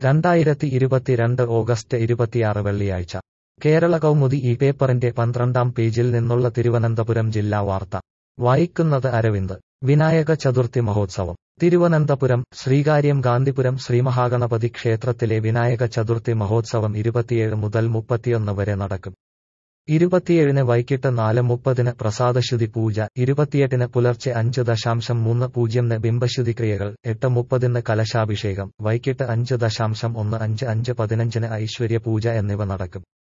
രണ്ടായിരത്തി ഇരുപത്തിരണ്ട് ഓഗസ്റ്റ് ഇരുപത്തിയാറ് വെള്ളിയാഴ്ച കേരള കൗമുദി ഈ പേപ്പറിന്റെ പന്ത്രണ്ടാം പേജിൽ നിന്നുള്ള തിരുവനന്തപുരം ജില്ലാ വാർത്ത വായിക്കുന്നത് അരവിന്ദ് വിനായക ചതുർത്ഥി മഹോത്സവം തിരുവനന്തപുരം ശ്രീകാര്യം ഗാന്ധിപുരം ശ്രീമഹാഗണപതി ക്ഷേത്രത്തിലെ വിനായക ചതുർത്ഥി മഹോത്സവം ഇരുപത്തിയേഴ് മുതൽ മുപ്പത്തിയൊന്ന് വരെ നടക്കും ഇരുപത്തിയേഴിന് വൈകിട്ട് നാല് മുപ്പതിന് പ്രസാദശുദ്ധി പൂജ ഇരുപത്തിയെട്ടിന് പുലർച്ചെ അഞ്ച് ദശാംശം മൂന്ന് പൂജ്യംന് ബിംബശുദ്ധി ക്രിയകൾ എട്ട് മുപ്പതിന് കലശാഭിഷേകം വൈകിട്ട് അഞ്ച് ദശാംശം ഒന്ന് അഞ്ച് അഞ്ച് പതിനഞ്ചിന് ഐശ്വര്യ പൂജ എന്നിവ നടക്കും